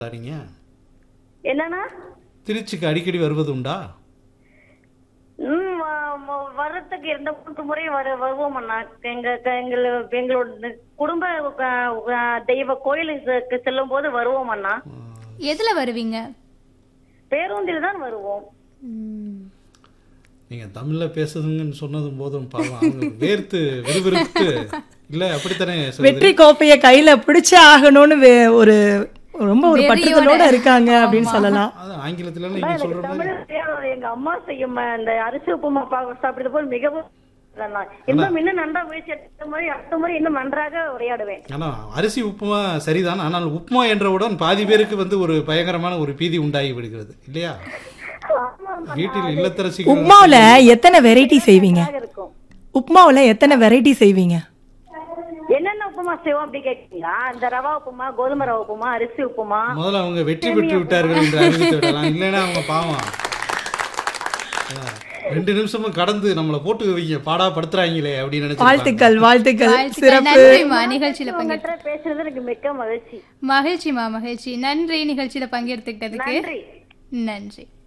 நீங்க என்னன்னா திருச்சிக்கு அடிக்கடி வருவது உண்டா ம் வ- வ- வர்றதுக்கு இரண்டு மூன்று முறை வர வருவோம் அண்ணா எங்க க- எங்கள எங்களோட குடும்ப அஹ், அஹ், தெய்வ கோயிலுக்கு செல்லும் போது வருவோம் அண்ணா எதுல வருவீங்க பேருந்தில் தான் வருவோம் நீங்க தமிழ்ல பேசுதுங்கன்னு சொன்னதும் போதும் பாவம் அவங்க வேர்த்து விறுவிறுத்து இல்ல அப்படித்தானே சகோதரி? வெற்றி கோப்பைய கையில பிடிச்சே ஆகணும்னு வே- ஒரு ரொம்ப ஒரு பற்றுதலோட இருக்காங்க அப்படின்னு சொல்லலாம் அது ஆங்கிலத்துல எல்லாம் நீங்க சொல்ற மாதிரி தமிழ் தெரியாத எங்க அம்மா செய்யும் அஹ், இந்த அரிசி உப்புமா பா- சாப்பிடுறது போது மிகவும் அண்ணா. இன்னும் இன்னும் நன்றா முயற்சி எடுத்த முறை அடுத்த முறை இன்னும் நன்றாக உரையாடுவேன் ஆனா அரிசி உப்புமா சரிதான் ஆனால் உப்புமா என்றவுடன் பாதி பேருக்கு வந்து ஒரு பயங்கரமான ஒரு பீதி உண்டாகி விடுகிறது இல்லையா ஆமா, வீட்டில் இல்லத்தரசிகள் உப்மாவுல எத்தனை வெரைட்டி செய்வீங்க நன்றாக இருக்கும் உப்மாவுல எத்தனை வெரைட்டி செய்வீங்க என்னென்ன உப்புமா செய்வோம் அப்படி கேட்டீங்களா இந்த ரவா உப்புமா கோதுமை ரவா உப்புமா அரிசி உப்புமா முதல்ல அவங்க வெற்றி பெற்று விட்டார்கள் என்று அறிவித்து விடலாம் இல்லைன்னா அவங்க பாவம் ஆ, ரெண்டு நிமிஷமும் கடந்து நம்மளை போட்டு வைங்க பாடா படுத்துறாங்களே அப்படின்னு நினைச்சு வாழ்த்துக்கள் வாழ்த்துக்கள் வாழ்த்துக்கள். சிறப்பு நன்றிம்மா நிகழ்ச்சியில பங்கெடுத்து உங்கள்கிட்ட பேசுறது எனக்கு மிக்க மகிழ்ச்சி மகிழ்ச்சிமா மகிழ்ச்சி நன்றி நிகழ்ச்சியில பங்கெடுத்துக்கிட்டதுக்கு நன்றி நன்றி